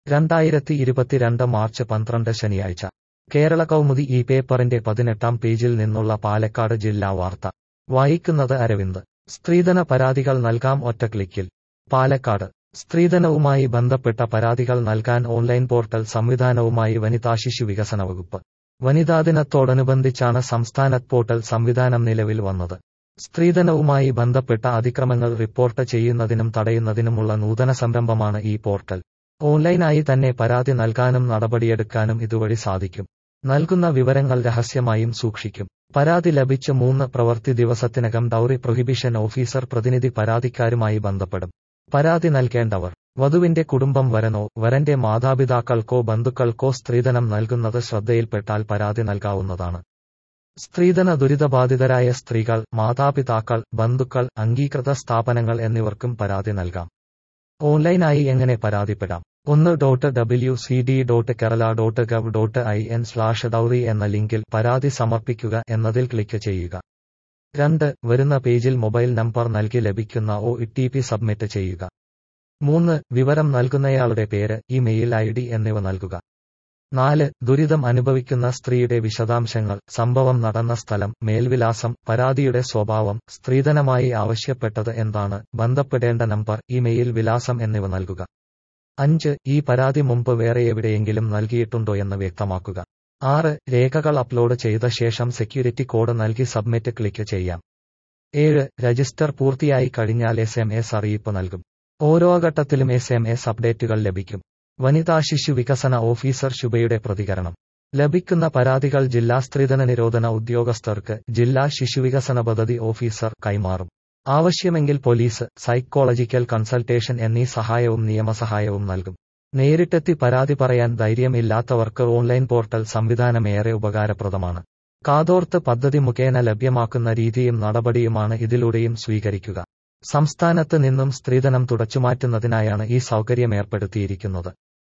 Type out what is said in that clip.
രണ്ടായിരത്തി ഇരുപത്തിരണ്ട് മാർച്ച് പന്ത്രണ്ട് ശനിയാഴ്ച കേരള കൗമുദി ഈ പേപ്പറിന്റെ പതിനെട്ടാം പേജിൽ നിന്നുള്ള പാലക്കാട് ജില്ലാ വാർത്ത വായിക്കുന്നത് അരവിന്ദ് സ്ത്രീധന പരാതികൾ നൽകാം ഒറ്റ ക്ലിക്കിൽ പാലക്കാട് സ്ത്രീധനവുമായി ബന്ധപ്പെട്ട പരാതികൾ നൽകാൻ ഓൺലൈൻ പോർട്ടൽ സംവിധാനവുമായി വനിതാ ശിശു വികസന വകുപ്പ് വനിതാ ദിനത്തോടനുബന്ധിച്ചാണ് സംസ്ഥാനത്ത് പോർട്ടൽ സംവിധാനം നിലവിൽ വന്നത് സ്ത്രീധനവുമായി ബന്ധപ്പെട്ട അതിക്രമങ്ങൾ റിപ്പോർട്ട് ചെയ്യുന്നതിനും തടയുന്നതിനുമുള്ള നൂതന സംരംഭമാണ് ഈ പോർട്ടൽ ഓൺലൈനായി തന്നെ പരാതി നൽകാനും നടപടിയെടുക്കാനും ഇതുവഴി സാധിക്കും നൽകുന്ന വിവരങ്ങൾ രഹസ്യമായും സൂക്ഷിക്കും പരാതി ലഭിച്ച് മൂന്ന് പ്രവൃത്തി ദിവസത്തിനകം ഡൌറി പ്രൊഹിബിഷൻ ഓഫീസർ പ്രതിനിധി പരാതിക്കാരുമായി ബന്ധപ്പെടും പരാതി നൽകേണ്ടവർ വധുവിന്റെ കുടുംബം വരനോ വരന്റെ മാതാപിതാക്കൾക്കോ ബന്ധുക്കൾക്കോ സ്ത്രീധനം നൽകുന്നത് ശ്രദ്ധയിൽപ്പെട്ടാൽ പരാതി നൽകാവുന്നതാണ് സ്ത്രീധന ദുരിതബാധിതരായ സ്ത്രീകൾ മാതാപിതാക്കൾ ബന്ധുക്കൾ അംഗീകൃത സ്ഥാപനങ്ങൾ എന്നിവർക്കും പരാതി നൽകാം ഓൺലൈനായി എങ്ങനെ പരാതിപ്പെടാം ഒന്ന് dot W C D dot Kerala dot gov dot I N slash dowry എന്ന ലിങ്കിൽ പരാതി സമർപ്പിക്കുക എന്നതിൽ ക്ലിക്ക് ചെയ്യുക രണ്ട് വരുന്ന പേജിൽ മൊബൈൽ നമ്പർ നൽകി ലഭിക്കുന്ന ഒ ടി പി സബ്മിറ്റ് ചെയ്യുക മൂന്ന് വിവരം നൽകുന്നയാളുടെ പേര് ഇമെയിൽ ഐ ഡി എന്നിവ നൽകുക നാല് ദുരിതം അനുഭവിക്കുന്ന സ്ത്രീയുടെ വിശദാംശങ്ങൾ സംഭവം നടന്ന സ്ഥലം മേൽവിലാസം പരാതിയുടെ സ്വഭാവം സ്ത്രീധനമായി ആവശ്യപ്പെട്ടത് എന്താണ് ബന്ധപ്പെടേണ്ട നമ്പർ ഇമെയിൽ വിലാസം എന്നിവ നൽകുക അഞ്ച് ഈ പരാതി മുമ്പ് വേറെ എവിടെയെങ്കിലും നൽകിയിട്ടുണ്ടോ എന്ന് വ്യക്തമാക്കുക ആറ് രേഖകൾ അപ്ലോഡ് ചെയ്ത ശേഷം സെക്യൂരിറ്റി കോഡ് നൽകി സബ്മിറ്റ് ക്ലിക്ക് ചെയ്യാം ഏഴ് രജിസ്റ്റർ പൂർത്തിയായി കഴിഞ്ഞാൽ എസ് എം എസ് അറിയിപ്പ് നൽകും ഓരോ ഘട്ടത്തിലും എസ് എം എസ് അപ്ഡേറ്റുകൾ ലഭിക്കും വനിതാ ശിശു വികസന ഓഫീസർ ശുഭയുടെ പ്രതികരണം ലഭിക്കുന്ന പരാതികൾ ജില്ലാ സ്ത്രീധന നിരോധന ഉദ്യോഗസ്ഥർക്ക് ജില്ലാ ശിശുവികസന പദ്ധതി ഓഫീസർ കൈമാറും ആവശ്യമെങ്കിൽ പോലീസ് സൈക്കോളജിക്കൽ കൺസൾട്ടേഷൻ എന്നീ സഹായവും നിയമസഹായവും നൽകും നേരിട്ടെത്തി പരാതി പറയാൻ ധൈര്യം ഇല്ലാത്തവർക്ക് ഓൺലൈൻ പോർട്ടൽ സംവിധാനമേറെ ഉപകാരപ്രദമാണ് കാതോർത്ത് പദ്ധതി മുഖേന ലഭ്യമാക്കുന്ന രീതിയും നടപടിയുമാണ് ഇതിലൂടെയും സ്വീകരിക്കുക സംസ്ഥാനത്ത് നിന്നും സ്ത്രീധനം തുടച്ചുമാറ്റുന്നതിനായാണ് ഈ സൗകര്യമേർപ്പെടുത്തിയിരിക്കുന്നത്